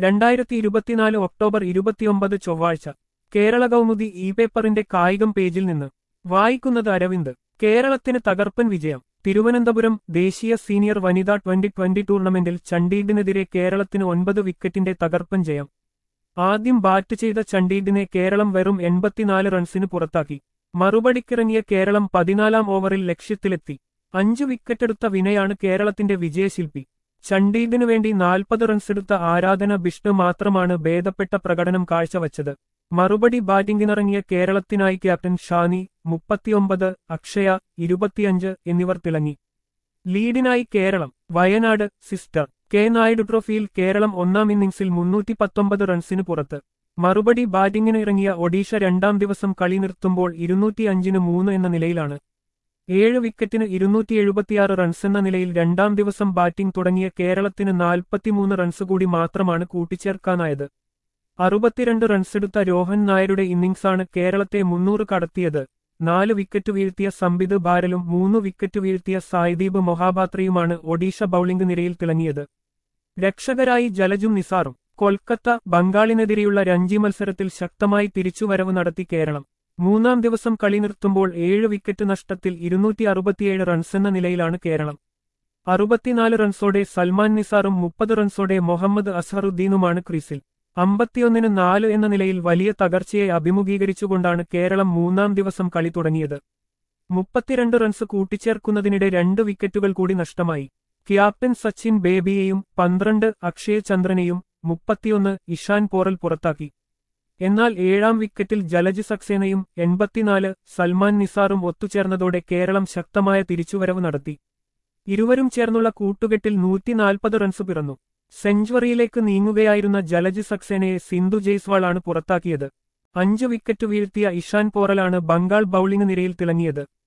രണ്ടായിരത്തി ഇരുപത്തിനാല് ഒക്ടോബർ ഇരുപത്തിയൊമ്പത് ചൊവ്വാഴ്ച കേരള കൗമുദി ഇ പേപ്പറിന്റെ കായികം പേജിൽ നിന്ന് വായിക്കുന്നത് അരവിന്ദ് കേരളത്തിന് തകർപ്പൻ വിജയം തിരുവനന്തപുരം ദേശീയ സീനിയർ വനിതാ ട്വന്റി ട്വന്റി ടൂർണമെന്റിൽ ചണ്ഡീഗഡിനെതിരെ കേരളത്തിന് ഒൻപത് വിക്കറ്റിന്റെ തകർപ്പൻ ജയം ആദ്യം ബാറ്റ് ചെയ്ത ചണ്ഡീഗഡിനെ കേരളം വെറും എൺപത്തിനാല് റൺസിന് പുറത്താക്കി മറുപടിക്കിറങ്ങിയ കേരളം പതിനാലാം ഓവറിൽ ലക്ഷ്യത്തിലെത്തി അഞ്ചു വിക്കറ്റെടുത്ത വിനയാണ് കേരളത്തിന്റെ വിജയശില്പി ചണ്ഡീഗഡിനു വേണ്ടി നാൽപ്പത് റൺസെടുത്ത ആരാധന ബിഷ്ണു മാത്രമാണ് ഭേദപ്പെട്ട പ്രകടനം കാഴ്ചവച്ചത് മറുപടി ബാറ്റിംഗിനിറങ്ങിയ കേരളത്തിനായി ക്യാപ്റ്റൻ ഷാനി മുപ്പത്തിയൊമ്പത് അക്ഷയ ഇരുപത്തിയഞ്ച് എന്നിവർ തിളങ്ങി ലീഡിനായി കേരളം വയനാട് സിസ്റ്റർ കെ നായിഡു ട്രോഫിയിൽ കേരളം ഒന്നാം ഇന്നിംഗ്സിൽ മുന്നൂറ്റി പത്തൊമ്പത് റൺസിന് പുറത്ത് മറുപടി ബാറ്റിംഗിന് ഇറങ്ങിയ ഒഡീഷ രണ്ടാം ദിവസം കളി നിർത്തുമ്പോൾ ഇരുന്നൂറ്റി അഞ്ചിന് മൂന്ന് എന്ന നിലയിലാണ് ഏഴ് വിക്കറ്റിന് ഇരുന്നൂറ്റി എഴുപത്തിയാറ് റൺസെന്ന നിലയിൽ രണ്ടാം ദിവസം ബാറ്റിംഗ് തുടങ്ങിയ കേരളത്തിന് നാൽപ്പത്തിമൂന്ന് റൺസ് കൂടി മാത്രമാണ് കൂട്ടിച്ചേർക്കാനായത് അറുപത്തിരണ്ട് റൺസെടുത്ത രോഹൻ നായരുടെ ഇന്നിംഗ്സാണ് കേരളത്തെ മുന്നൂറ് കടത്തിയത് നാല് വിക്കറ്റ് വീഴ്ത്തിയ സംബിത് ബാരലും മൂന്ന് വിക്കറ്റ് വീഴ്ത്തിയ സായ്ദീപ് മൊഹാബാത്രയുമാണ് ഒഡീഷ ബൌളിംഗ് നിരയിൽ തിളങ്ങിയത് രക്ഷകരായി ജലജും നിസാറും കൊൽക്കത്ത ബംഗാളിനെതിരെയുള്ള രഞ്ജി മത്സരത്തിൽ ശക്തമായി തിരിച്ചുവരവ് നടത്തി കേരളം മൂന്നാം ദിവസം കളി നിർത്തുമ്പോൾ ഏഴ് വിക്കറ്റ് നഷ്ടത്തിൽ ഇരുന്നൂറ്റി അറുപത്തിയേഴ് റൺസെന്ന നിലയിലാണ് കേരളം അറുപത്തിനാല് റൺസോടെ സൽമാൻ നിസാറും മുപ്പത് റൺസോടെ മുഹമ്മദ് അസ്ഹറുദ്ദീനുമാണ് ക്രീസിൽ അമ്പത്തിയൊന്നിന് നാല് എന്ന നിലയിൽ വലിയ തകർച്ചയെ അഭിമുഖീകരിച്ചുകൊണ്ടാണ് കേരളം മൂന്നാം ദിവസം കളി തുടങ്ങിയത് മുപ്പത്തിരണ്ട് റൺസ് കൂട്ടിച്ചേർക്കുന്നതിനിടെ രണ്ട് വിക്കറ്റുകൾ കൂടി നഷ്ടമായി ക്യാപ്റ്റൻ സച്ചിൻ ബേബിയെയും പന്ത്രണ്ട് അക്ഷയ് ചന്ദ്രനെയും മുപ്പത്തിയൊന്ന് ഇഷാൻ പോറൽ പുറത്താക്കി എന്നാൽ ഏഴാം വിക്കറ്റിൽ ജലജ് സക്സേനയും എൺപത്തിനാല് സൽമാൻ നിസാറും ഒത്തുചേർന്നതോടെ കേരളം ശക്തമായ തിരിച്ചുവരവ് നടത്തി ഇരുവരും ചേർന്നുള്ള കൂട്ടുകെട്ടിൽ നൂറ്റിനാൽപ്പത് റൺസ് പിറന്നു സെഞ്ചുറിയിലേക്ക് നീങ്ങുകയായിരുന്ന ജലജ് സക്സേനയെ സിന്ധു ജയ്സ്വാളാണ് പുറത്താക്കിയത് അഞ്ച് വിക്കറ്റ് വീഴ്ത്തിയ ഇഷാൻ പോറലാണ് ബംഗാൾ ബൌളിംഗ് നിരയിൽ തിളങ്ങിയത്